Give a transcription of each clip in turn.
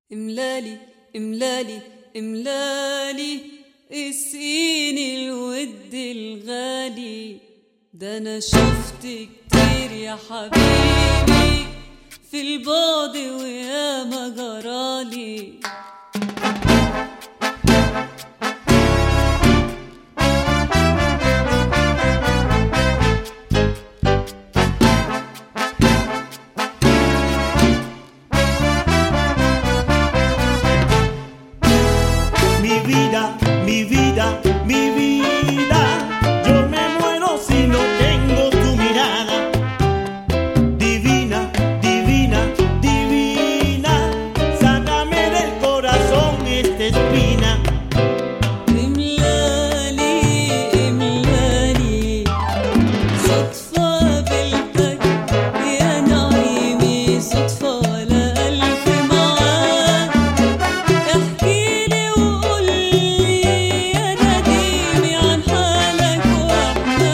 املالي املالي املالي اسقيني الود الغالي ده انا شفت كتير يا حبيبي في البعد ويا ما جرالي Mi vida, mi vida, mi vida. Yo me muero si no tengo tu mirada. Divina, divina, divina. Sácame del corazón esta espina. املالي املالي صدفة قابلتك يا نعيمي صدفة ولا ألف معاك احكيلي وقولي يا نديمي عن حالك واحنا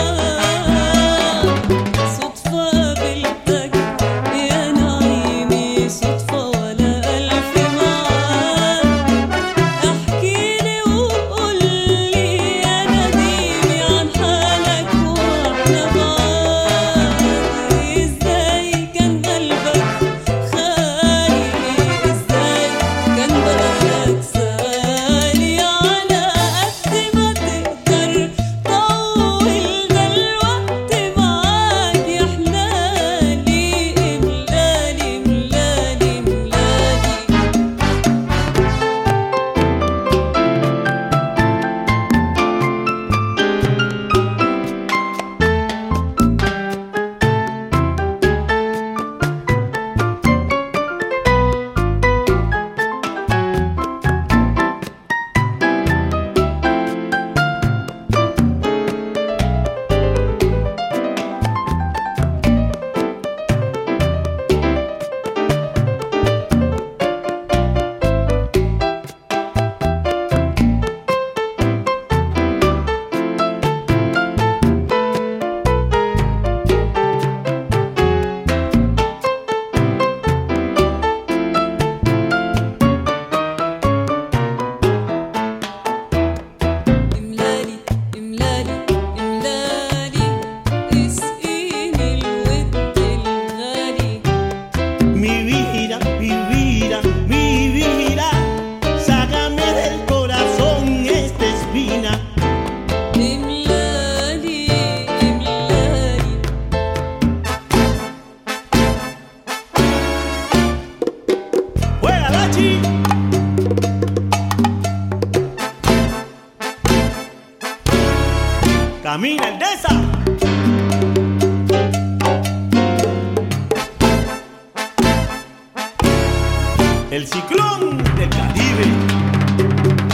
معاك صدفة قابلتك يا نعيمي صدفة ولا ألف معاك احكيلي وقولي يا نديمي عن حالك واحنا معاك ازاي كان قلبك خالي ازاي كان بالك سالي على قد ما تقدر طول ده الوقت معاك يا حلالي املالي املالي املالي املالي املالي املالي اسقيني الود الغالي Mi vida, mi vida, mi vida. Sácame del corazón esta espina. املالي املالي ¡Juega, Lachi! Camina el de esa. El ciclón del Caribe.